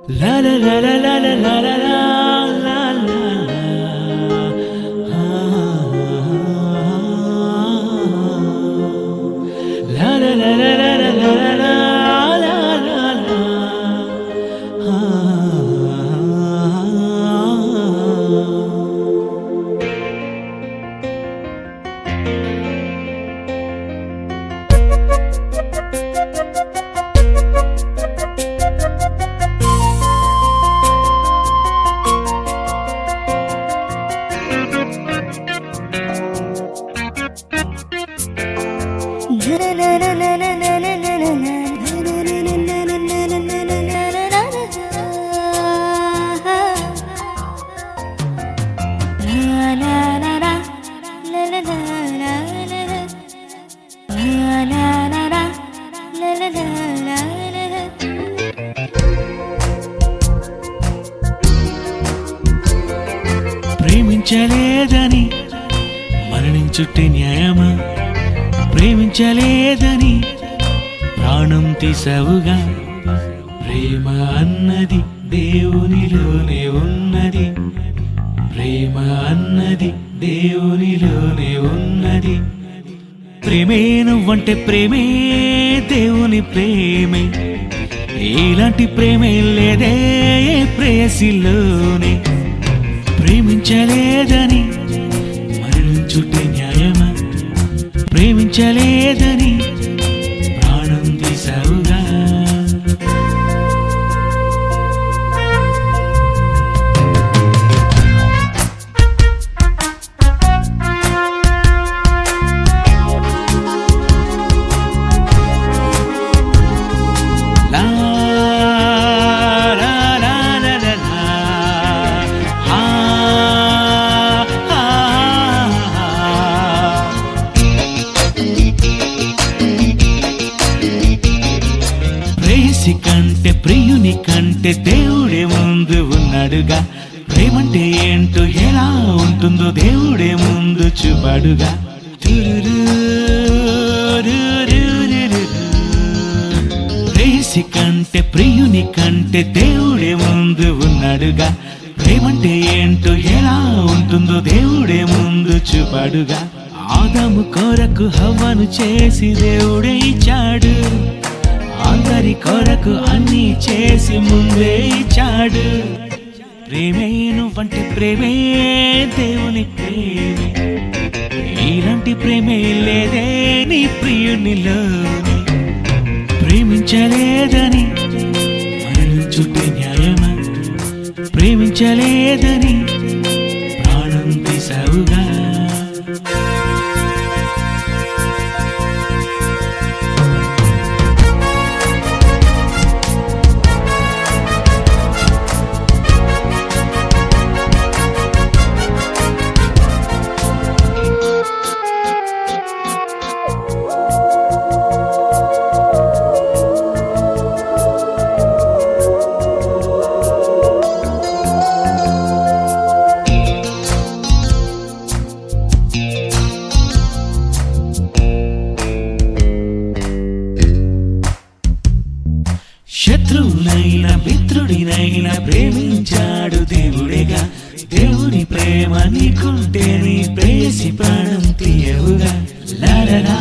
La la la la la la la la la la la. La la la la la la la la la la la la. ప్రేమించలేదని మరణించుటే న్యాయమా ప్రేమించలేదని ప్రాణం తీసవుగా ప్రేమ అన్నది దేవునిలోనే ఉన్నది ప్రేమ అన్నది దేవునిలోనే ఉన్నది ప్రేమే నువ్వంటే ప్రేమే దేవుని ప్రేమే ఇలాంటి ప్రేమే లేదే ఏ ప్రేయసిలోనే ప్రేమించలేదని మరణించుటే న్యాయమా ప్రేమించలేదని ప్రాణం తీసావుగా La la la la la la. Ha ha ha. ప్రేయసి కంటే ప్రియుని కంటే దేవుడే ముందు ఉన్నాడుగా ప్రేమంటే ఏంటో ఎలా ఉంటుందో దేవుడే ముందు చూపాడుగా తురురు, రురురురురు. ప్రేయసి కంటే ప్రియుని కంటే దేవుడే ముందు ఉన్నాడుగా ప్రేమంటే ఏంటో ఎలా ఉంటుందో దేవుడే ముందు చూపాడుగా ఆదాము కొరకు హవ్వను చేసి దేవుడే ఇచ్చాడు అందరి కొరకు అన్ని చేసి ముందే ఇచ్చాడు ప్రేమే నువ్వంటే ప్రేమే దేవుని ప్రేమే ఇలాంటి ప్రేమే లేదే నీ ప్రియునిలోని ప్రేమించలేదని మరణించుటే న్యాయమా ప్రేమించలేదని ప్రాణం తీసావుగా శత్రువునైనా మిత్రుడినైనా ప్రేమించాడు దేవుడేగా దేవుని ప్రేమ నీకుంటే నీ ప్రేసి ప్రాణం తీయవుగా లాలలా,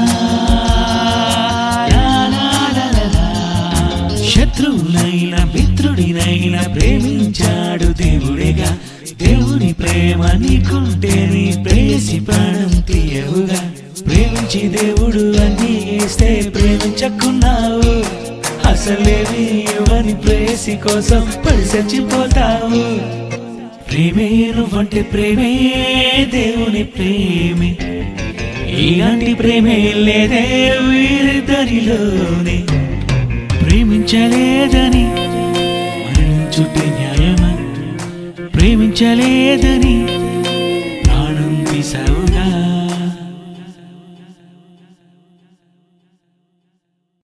లాలాలలా. శత్రువునైనా మిత్రుడినైనా ప్రేమించాడు దేవుడేగా దేవుని ప్రేమ నీకుంటే నీ ప్రేసి ప్రాణం తీయవుగా ప్రేమించి దేవుడు అన్ని ఇస్తే ప్రేమించకున్నావు అసలేమి ఇవ్వని ప్రేసి కోసం పడి చచ్చిపోతావు ప్రేమే నువ్వంటే ప్రేమే దేవుని ప్రేమే ఇలాంటి ప్రేమే లేదే వీరిద్దరిలోనే ప్రేమించలేదని మరణించుటే న్యాయమా ప్రేమించలేదని